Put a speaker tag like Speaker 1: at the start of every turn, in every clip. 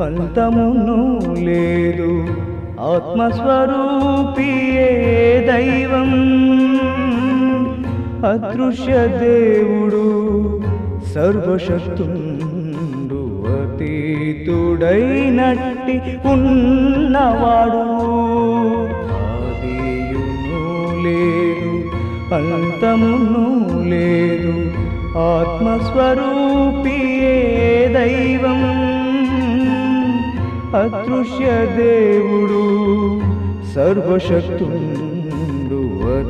Speaker 1: అంతమును లేదు ఆత్మస్వరూపియే దైవం అదృశ్య దేవుడు సర్వశక్తుండు అతీతుడైనట్టి ఉన్నవాడు ఆదియును లేదు అంతమును లేదు ఆత్మస్వరూపియే దైవం అదృశ్య దేవుడు సర్వశక్తుండు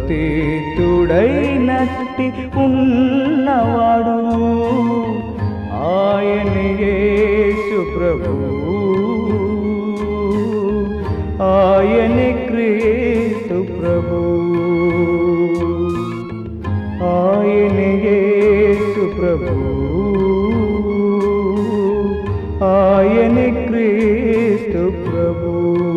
Speaker 1: అతీతుడైనట్టి ఉన్నవాడు ఆయనే యేసు ప్రభు ఆయనే క్రీస్తు ప్రభు ఆయనే యేసు ప్రభు ఆయనే క్రీస్తు ప్రభు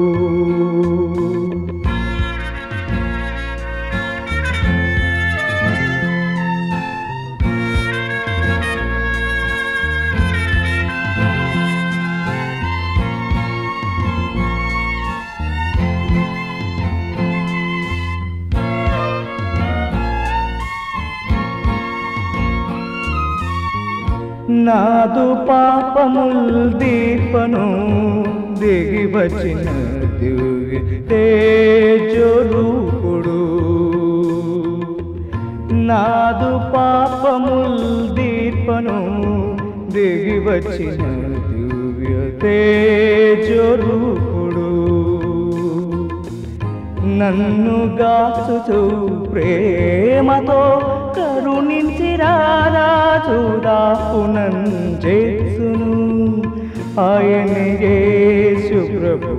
Speaker 1: నాదు పాపముల్ దీపను దిగి వచ్చిన దివ్య తేజరూపుడు నాదు పాపముల్ దీపను దిగి వచ్చిన దివ్య తేజరూపుడు నన్ను గాచుచు ప్రేమతో కరుణించి రాజుదాపునన్ చేసును ఆయనే యేసు ప్రభు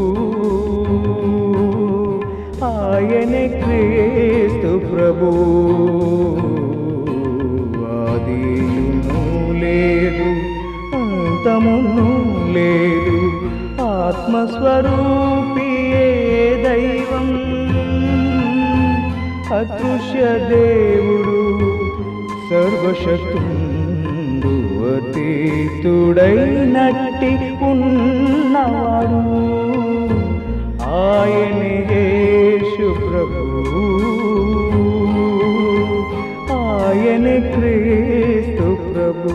Speaker 1: ఆయనే క్రీస్తు ప్రభు ఆదియును లేదు అంతమును లేదు ఆత్మస్వరూపియే దైవం అదృశ్య దేవుడు సర్వశక్తుండు అతీతుడైనట్టి ఉన్నవాడు ఆయనే యేసు ప్రభు ఆయనే క్రీస్తు ప్రభు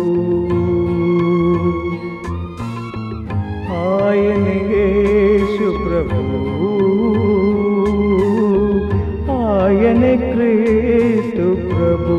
Speaker 1: ఆయనే యేసు ప్రభు ఆయనే క్రీస్తు ప్రభు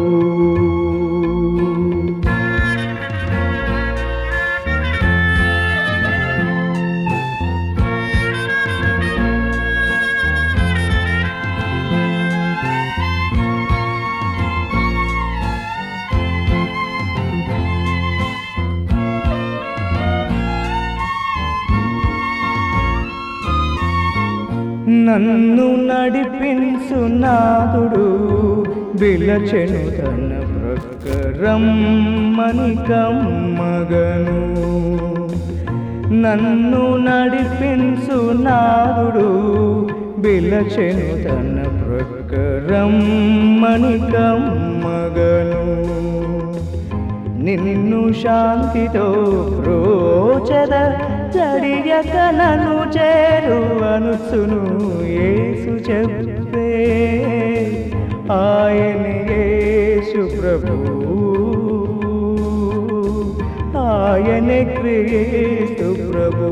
Speaker 1: నన్ను నడిపించు నాదుడు విలచెను తన ప్రకరమ్మని కమ్మగను నన్ను నడిపించు నాదుడు విలచెను తన ప్రకరమ్మని కమ్మగను నిన్ను శాంతితో ప్రోచద జడియక నన్ను చేరు అనుచును యేసు చెప్పే ఆయన యేసు ప్రభు ఆయనే క్రీస్తు ప్రభు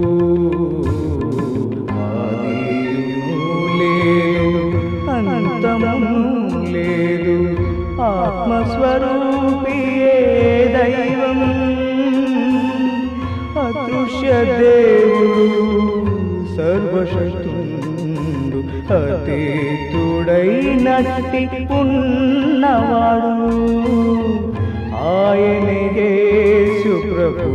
Speaker 1: ఆదియు లేదు అంతము లేదు ఆత్మస్వరూపియే దైవం అదృశ్య దేవుడు సర్వశక్తుండు అతీతుడైనట్టి ఉన్నవాడు ఆయనే యేసు ప్రభు